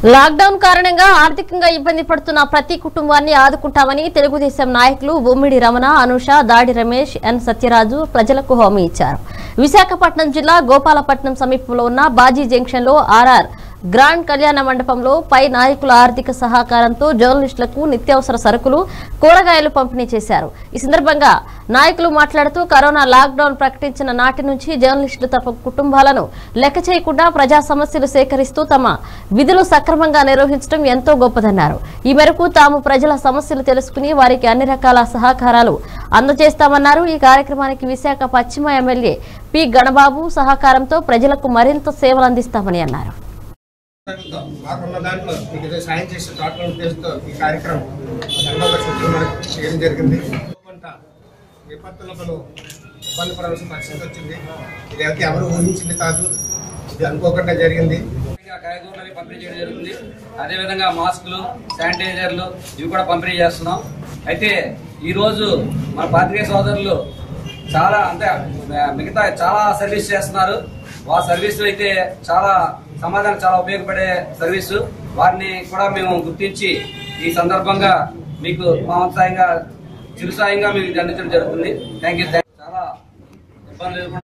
lockdown కారణంగా ఆర్థికంగా ఇబ్బంది పడుతున్న ప్రతి కుటుంబాన్ని ఆదుకుంటామని తెలుగుదేశం నాయకులు బొమ్మిడి రమణ అనుష దాడి రమేష్ ఎన్ సత్యరాజు ప్రజలకు హామీ ఇచ్చారు విశాఖపట్నం జిల్లా గోపాలపట్నం సమీపంలో ఉన్న బాజీ జంక్షన్ లో ఆర్ఆర్ గ్రాండ్ కళ్యాణ మండపంలో పై నాయకుల ఆర్థిక సహకారంతో జర్నలిస్టులకు నిత్యావసర సరుకులు కూరగాయలు పంపిణీ చేశారు ఈ సందర్భంగా నాయకులు మాట్లాడుతూ కరోనా లాక్డౌన్ ప్రకటించిన నాటి నుంచి జర్నలిస్టులు తమ కుటుంబాలను లెక్క చేయకుండా ప్రజా సమస్యలు సేకరిస్తూ తమ విధులు సక్రమంగా నిర్వహించడం ఎంతో గొప్పదన్నారు ఈ మేరకు తాము ప్రజల సమస్యలు తెలుసుకుని వారికి అన్ని రకాల సహకారాలు అందజేస్తామన్నారు ఈ కార్యక్రమానికి విశాఖ పశ్చిమ ఎమ్మెల్యే పి గణబాబు సహకారంతో ప్రజలకు మరింత సేవలు అందిస్తామని అన్నారు మాకున్న దాంట్లో మీకు ఏదో సాయం చేసే తోటల ఉద్దేశంతో ఈ కార్యక్రమం ధర్మంగా శుభ్రమని చేయడం జరిగింది కొంత విపత్తులకు ఇబ్బంది పడాల్సిన పరిస్థితి వచ్చింది ఇది అయితే ఎవరు ఊహించింది కాదు ఇది అనుకోకుండా జరిగింది ఇంకా కాయగూరలు అవి పంపిణీ చేయడం జరుగుతుంది అదేవిధంగా మాస్కులు శానిటైజర్లు ఇవి కూడా పంపిణీ చేస్తున్నాం అయితే ఈ రోజు మన పాత్రికేయ సోదరులు చాలా అంటే ఆ, మిగతా చాలా సర్వీస్ చేస్తున్నారు ఆ సర్వీస్ అయితే చాలా సమాజానికి చాలా ఉపయోగపడే సర్వీసు వారిని కూడా మేము గుర్తించి ఈ సందర్భంగా మీకు మా వంతు సాయంగా చిరు సాయంగా మీకు ఇది అందించడం జరుగుతుంది థ్యాంక్ యూ చాలా ఇబ్బందులు ఎదుర్కొంటున్న